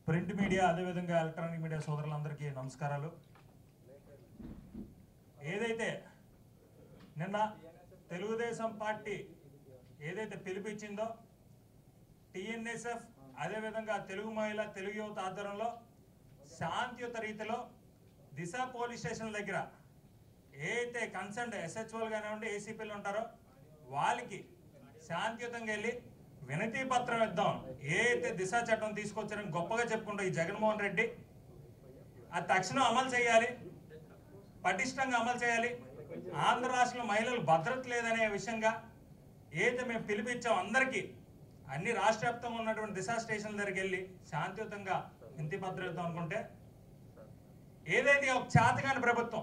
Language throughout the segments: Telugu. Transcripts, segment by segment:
ప్రింట్ మీడియా అదేవిధంగా ఎలక్ట్రానిక్ మీడియా సోదరులందరికీ నమస్కారాలు ఏదైతే నిన్న తెలుగుదేశం పార్టీ ఏదైతే పిలిపించిందో టిఎన్ఎస్ఎఫ్ అదేవిధంగా తెలుగు మహిళ తెలుగు యువత ఆధ్వర్యంలో శాంతియుత రీతిలో దిశ పోలీస్ స్టేషన్ దగ్గర ఏదైతే కన్సర్న్ ఎస్హెచ్ఓలు కానివ్వండి ఏసీపీలు ఉంటారో వాళ్ళకి శాంతియుతంగా వెళ్ళి వినతి పత్రం ఇద్దాం ఏదైతే దిశ చట్టం తీసుకొచ్చారని గొప్పగా చెప్పుకుంటూ ఈ జగన్మోహన్ రెడ్డి అది తక్షణం అమలు చేయాలి పటిష్టంగా అమలు చేయాలి ఆంధ్ర రాష్ట్రంలో మహిళలు భద్రత లేదనే విషయంగా ఏదైతే మేము పిలిపించాం అందరికీ అన్ని రాష్ట్ర వ్యాప్తంగా ఉన్నటువంటి దిశా స్టేషన్ దగ్గరికి వెళ్ళి శాంతియుతంగా ఇంటి భద్రత అనుకుంటే ఏదైతే ఒక చేతగాని ప్రభుత్వం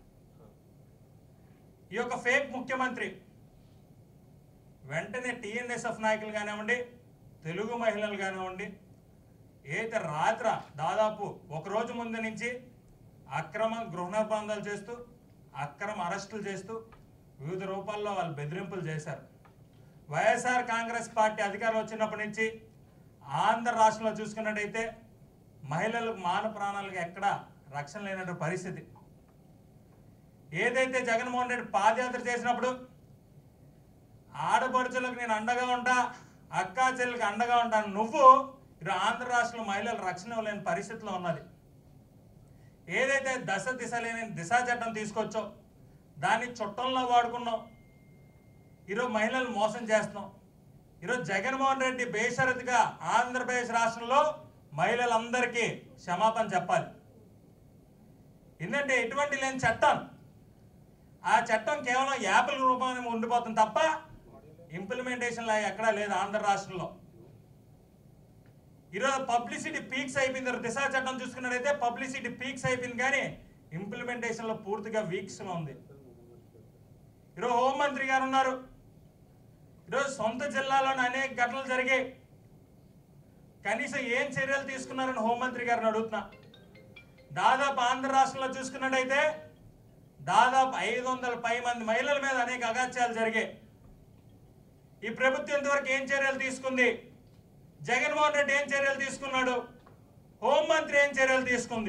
ఈ యొక్క ఫేక్ ముఖ్యమంత్రి వెంటనే టీఎన్ఎస్ఎఫ్ నాయకులు కానివ్వండి తెలుగు మహిళలు కానివ్వండి ఏదైతే రాత్ర దాదాపు ఒక రోజు ముందు నుంచి అక్రమ గృహ నిర్బంధాలు చేస్తూ అక్రమ అరెస్టులు చేస్తూ వివిధ రూపాల్లో వాళ్ళు బెదిరింపులు చేశారు వైఎస్ఆర్ కాంగ్రెస్ పార్టీ అధికారం వచ్చినప్పటి నుంచి ఆంధ్ర రాష్ట్రంలో చూసుకున్నట్టయితే మహిళలకు మాన ప్రాణాలకు ఎక్కడా రక్షణ లేనటువంటి పరిస్థితి ఏదైతే జగన్మోహన్ రెడ్డి పాదయాత్ర చేసినప్పుడు ఆడపడుచులకు నేను అండగా ఉంటా అక్కా చెల్లెలకు అండగా ఉంటాను నువ్వు ఇటు ఆంధ్ర రాష్ట్రంలో మహిళలు రక్షణ ఇవ్వలేని పరిస్థితిలో ఉన్నది ఏదైతే దశ దిశ లేని దిశా చట్టం తీసుకొచ్చో దాన్ని చుట్టంలో వాడుకున్నాం ఈరోజు మహిళలు మోసం చేస్తున్నాం ఈరోజు జగన్మోహన్ రెడ్డి బేషరతుగా ఆంధ్రప్రదేశ్ రాష్ట్రంలో మహిళలందరికీ క్షమాపణ చెప్పాలి ఎందుకంటే ఎటువంటి లేని చట్టం ఆ చట్టం కేవలం యాపిల్ రూపాన్ని ఉండిపోతుంది తప్ప ఇంప్లిమెంటేషన్ ఎక్కడా లేదు ఆంధ్ర రాష్ట్రంలో ఈరోజు పబ్లిసిటీ పీక్స్ అయిపోయింది దిశా చట్టం చూసుకున్నట్టయితే పబ్లిసిటీ పీక్స్ అయిపోయింది కానీ ఇంప్లిమెంటేషన్లో పూర్తిగా వీక్స్గా ఉంది ఈరోజు హోంమంత్రి గారు ఉన్నారు ఈరోజు సొంత జిల్లాలోని అనేక ఘటనలు జరిగాయి కనీసం ఏం చర్యలు తీసుకున్నారని హోంమంత్రి గారిని అడుగుతున్నా దాదాపు ఆంధ్ర రాష్ట్రంలో చూసుకున్నట్టయితే దాదాపు ఐదు వందల పై మంది మహిళల మీద అనేక అగాత్యాలు జరిగాయి ఈ ప్రభుత్వం ఇంతవరకు ఏం చర్యలు తీసుకుంది జగన్మోహన్ రెడ్డి ఏం చర్యలు తీసుకున్నాడు హోంమంత్రి ఏం చర్యలు తీసుకుంది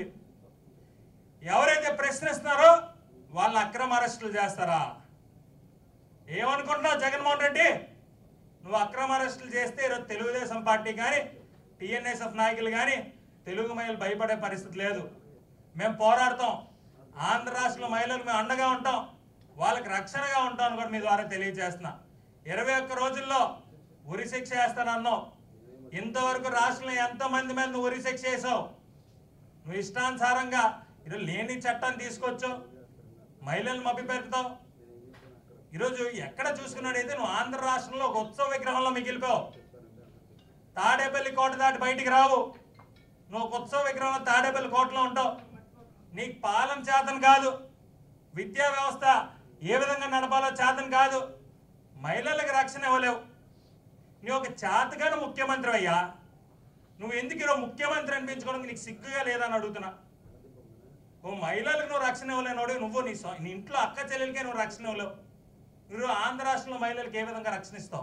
ఎవరైతే ప్రశ్నిస్తున్నారో వాళ్ళని అక్రమ అరెస్టులు చేస్తారా ఏమనుకుంటున్నావు జగన్మోహన్ రెడ్డి నువ్వు అక్రమ అరెస్టులు చేస్తే ఈరోజు తెలుగుదేశం పార్టీ కానీ టీఎన్ఎస్ఎఫ్ నాయకులు కానీ తెలుగు మహిళలు భయపడే పరిస్థితి లేదు మేము పోరాడతాం ఆంధ్ర రాష్ట్రంలో మహిళలు మేము అండగా ఉంటాం వాళ్ళకి రక్షణగా ఉంటాం అని కూడా మీ ద్వారా తెలియజేస్తున్నా ఇరవై ఒక్క రోజుల్లో ఉరి శిక్ష వేస్తానన్నావు ఇంతవరకు రాష్ట్రంలో ఎంతమంది మీద నువ్వు ఉరి శిక్ష వేసావు నువ్వు ఇష్టానుసారంగా ఈరోజు లేని చట్టాన్ని తీసుకొచ్చు మహిళలు మభ్య పెడతావు ఈరోజు ఎక్కడ చూసుకున్నాడైతే నువ్వు ఆంధ్ర రాష్ట్రంలో ఒక ఉత్సవ విగ్రహంలో మిగిలిపోయావు తాడేపల్లి కోట దాటి బయటికి రావు నువ్వు ఒక ఉత్సవ విగ్రహంలో తాడేపల్లి కోటలో ఉంటావు నీకు పాలన చేతన కాదు విద్యా వ్యవస్థ ఏ విధంగా నడపాలో చేతన కాదు మహిళలకు రక్షణ ఇవ్వలేవు నీ ఒక చేతగాను ముఖ్యమంత్రి అయ్యా నువ్వు ఎందుకు ఈరోజు ముఖ్యమంత్రి అనిపించుకోవడానికి నీకు సిగ్గుగా లేదని అడుగుతున్నా ఓ మహిళలకు నువ్వు రక్షణ ఇవ్వలేనోడు నువ్వు నీ సొ- నీ ఇంట్లో అక్క చెల్లెలకే నువ్వు రక్షణ ఇవ్వలేవు నువ్వు ఆంధ్ర రాష్ట్రంలో మహిళలకు ఏ విధంగా రక్షణ ఇస్తావు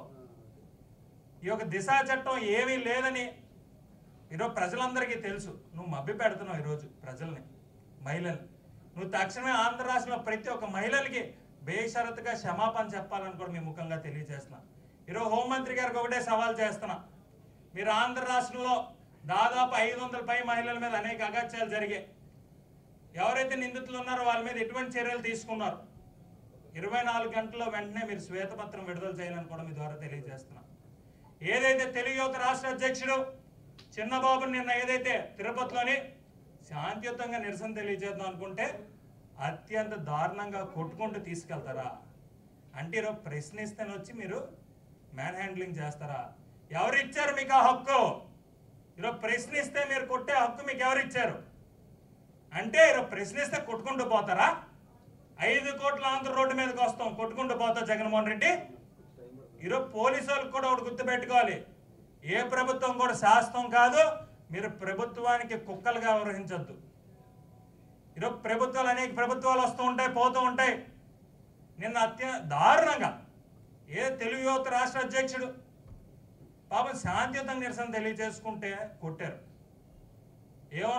ఈ యొక్క దిశా చట్టం ఏమీ లేదని ఈరోజు ప్రజలందరికీ తెలుసు నువ్వు మభ్య పెడుతున్నావు ఈరోజు ప్రజల్ని మహిళల్ని నువ్వు తక్షణమే ఆంధ్ర రాష్ట్రంలో ప్రతి ఒక్క మహిళలకి బేషరతుగా క్షమాపణ చెప్పాలని కూడా మీ ముఖంగా తెలియజేస్తున్నా ఈరోజు హోంమంత్రి గారికి ఒకటే సవాల్ చేస్తున్నా మీరు ఆంధ్ర రాష్ట్రంలో దాదాపు ఐదు వందల పై మహిళల మీద అనేక అగత్యాలు జరిగాయి ఎవరైతే నిందితులు ఉన్నారో వాళ్ళ మీద ఎటువంటి చర్యలు తీసుకున్నారు ఇరవై నాలుగు గంటల్లో వెంటనే మీరు శ్వేతపత్రం విడుదల చేయాలని కూడా మీ ద్వారా తెలియజేస్తున్నా ఏదైతే తెలుగు యువత రాష్ట్ర అధ్యక్షుడు చిన్నబాబు నిన్న ఏదైతే తిరుపతిలోని శాంతియుతంగా నిరసన తెలియజేద్దాం అనుకుంటే అత్యంత దారుణంగా కొట్టుకుంటూ తీసుకెళ్తారా అంటే ఈరోజు ప్రశ్నిస్తేనే వచ్చి మీరు మ్యాన్ హ్యాండ్లింగ్ చేస్తారా ఎవరు ఇచ్చారు మీకు ఆ హక్కు ఈరోజు ప్రశ్నిస్తే మీరు కొట్టే హక్కు మీకు ఎవరు ఇచ్చారు అంటే ఈరోజు ప్రశ్నిస్తే కొట్టుకుంటూ పోతారా ఐదు కోట్ల ఆంధ్ర రోడ్డు మీదకి వస్తాం కొట్టుకుంటూ పోతాం జగన్మోహన్ రెడ్డి ఈరోజు పోలీసు వాళ్ళకి కూడా ఒకటి గుర్తుపెట్టుకోవాలి ఏ ప్రభుత్వం కూడా శాస్త్రం కాదు మీరు ప్రభుత్వానికి కుక్కలుగా వ్యవహరించొద్దు ఈరోజు ప్రభుత్వాలు అనేక ప్రభుత్వాలు వస్తూ ఉంటాయి పోతూ ఉంటాయి నిన్న అత్య దారుణంగా ఏ తెలుగు యువత రాష్ట్ర అధ్యక్షుడు పాపం శాంతియుతంగా నిరసన తెలియజేసుకుంటే కొట్టారు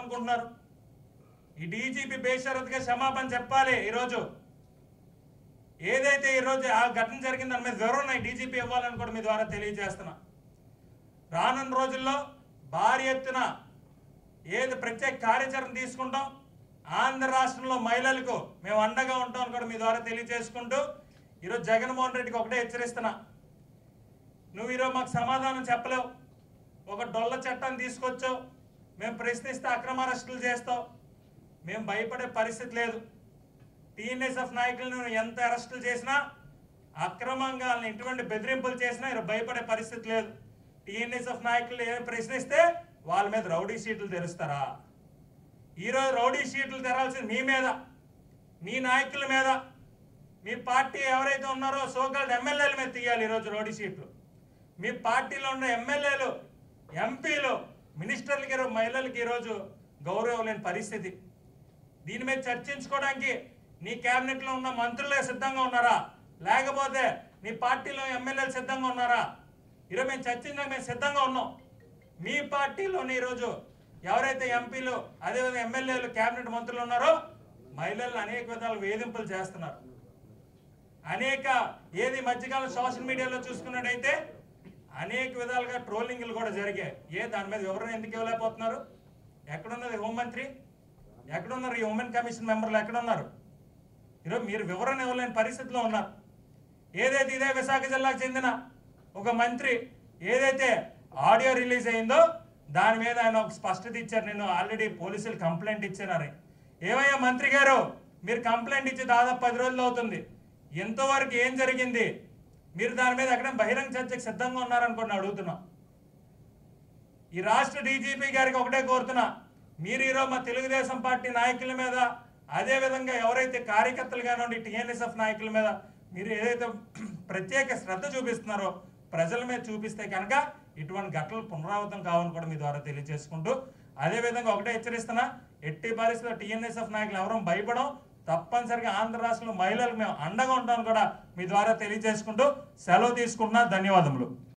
ఏమనుకుంటున్నారు ఈ డీజీపీ బేషరత్గా క్షమాపణ చెప్పాలి ఈరోజు ఏదైతే ఈరోజు ఆ ఘటన జరిగింది దాని మీద వివరణ ఈ డీజీపీ ఇవ్వాలని కూడా మీ ద్వారా తెలియజేస్తున్నా రానున్న రోజుల్లో భారీ ఎత్తున ఏది ప్రత్యేక కార్యాచరణ తీసుకుంటాం ఆంధ్ర రాష్ట్రంలో మహిళలకు మేము అండగా ఉంటామని కూడా మీ ద్వారా తెలియజేసుకుంటూ ఈరోజు జగన్మోహన్ రెడ్డికి ఒకటే హెచ్చరిస్తున్నా నువ్వు ఈరోజు మాకు సమాధానం చెప్పలేవు ఒక డొల్ల చట్టాన్ని తీసుకొచ్చావు మేము ప్రశ్నిస్తే అక్రమ అరెస్టులు చేస్తావు మేము భయపడే పరిస్థితి లేదు టీఎన్ఎస్ఎఫ్ నాయకులను ఎంత అరెస్టులు చేసినా అక్రమంగా వాళ్ళని ఎటువంటి బెదిరింపులు చేసినా ఈరోజు భయపడే పరిస్థితి లేదు టీఎన్ఎస్ఎఫ్ నాయకులు ఏం ప్రశ్నిస్తే వాళ్ళ మీద రౌడీ షీట్లు తెరుస్తారా ఈరోజు రౌడీ షీట్లు తెరాల్సింది మీ మీద మీ నాయకుల మీద మీ పార్టీ ఎవరైతే ఉన్నారో సోకాల్డ్ ఎమ్మెల్యేల మీద తీయాలి ఈరోజు రౌడీ షీట్లు మీ పార్టీలో ఉన్న ఎమ్మెల్యేలు ఎంపీలు మినిస్టర్లకి ఈరోజు మహిళలకి ఈరోజు గౌరవం లేని పరిస్థితి దీని మీద చర్చించుకోవడానికి నీ క్యాబినెట్లో ఉన్న మంత్రులే సిద్ధంగా ఉన్నారా లేకపోతే నీ పార్టీలో ఎమ్మెల్యేలు సిద్ధంగా ఉన్నారా ఈరోజు మేము చర్చించడానికి మేము సిద్ధంగా ఉన్నాం మీ పార్టీలోని ఈరోజు ఎవరైతే ఎంపీలు అదేవిధంగా ఎమ్మెల్యేలు క్యాబినెట్ మంత్రులు ఉన్నారో మహిళలను అనేక విధాలు వేధింపులు చేస్తున్నారు అనేక ఏది ఈ మధ్యకాలం సోషల్ మీడియాలో చూసుకున్నట్టయితే అనేక విధాలుగా ట్రోలింగ్లు కూడా జరిగాయి ఏ దాని మీద వివరణ ఎందుకు ఇవ్వలేకపోతున్నారు ఎక్కడున్నది హోంమంత్రి ఎక్కడున్నారు ఈ ఉమెన్ కమిషన్ మెంబర్లు ఎక్కడున్నారు ఈరోజు మీరు వివరణ ఇవ్వలేని పరిస్థితిలో ఉన్నారు ఏదైతే ఇదే విశాఖ జిల్లాకు చెందిన ఒక మంత్రి ఏదైతే ఆడియో రిలీజ్ అయిందో దాని మీద ఆయన ఒక స్పష్టత ఇచ్చారు నేను ఆల్రెడీ పోలీసులు కంప్లైంట్ ఇచ్చానని ఏమయ్యా మంత్రి గారు మీరు కంప్లైంట్ ఇచ్చి దాదాపు పది రోజులు అవుతుంది ఎంతవరకు ఏం జరిగింది మీరు దాని మీద ఎక్కడ బహిరంగ చర్చకు సిద్ధంగా ఉన్నారనుకోండి అడుగుతున్నాం ఈ రాష్ట్ర డీజీపీ గారికి ఒకటే కోరుతున్నా మీరు ఈరోజు మా తెలుగుదేశం పార్టీ నాయకుల మీద అదే విధంగా ఎవరైతే కార్యకర్తలు కానివ్వండి టీఎన్ఎస్ఎఫ్ నాయకుల మీద మీరు ఏదైతే ప్రత్యేక శ్రద్ధ చూపిస్తున్నారో ప్రజల మీద చూపిస్తే కనుక ఇటువంటి ఘటనలు పునరావృతం కావని కూడా మీ ద్వారా తెలియజేసుకుంటూ అదే విధంగా ఒకటే హెచ్చరిస్తున్నా ఎట్టి పరిస్థితుల్లో టీఎన్ఎస్ఎఫ్ నాయకులు ఎవరూ భయపడం తప్పనిసరిగా ఆంధ్ర రాష్ట్రంలో మహిళలకు మేము అండగా ఉంటామని కూడా మీ ద్వారా తెలియజేసుకుంటూ సెలవు తీసుకుంటున్నా ధన్యవాదములు